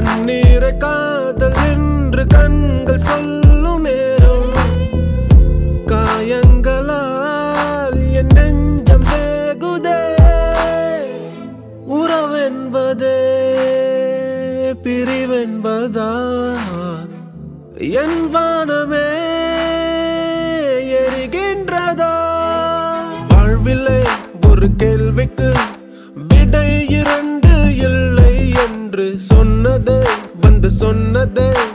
கண்ணீரை காதல் என்று கண்கள் சொல்லும் நேரம் காயங்களால் என் நெஞ்சம் வேகுதே உறவென்பதே பிரிவென்பதா என் வானமே எரிகின்றதா வாழ்விலே ஒரு கேள்விக்கு விடை இரண்டு இல்லை என்று சொன்னதே வந்து சொன்னதே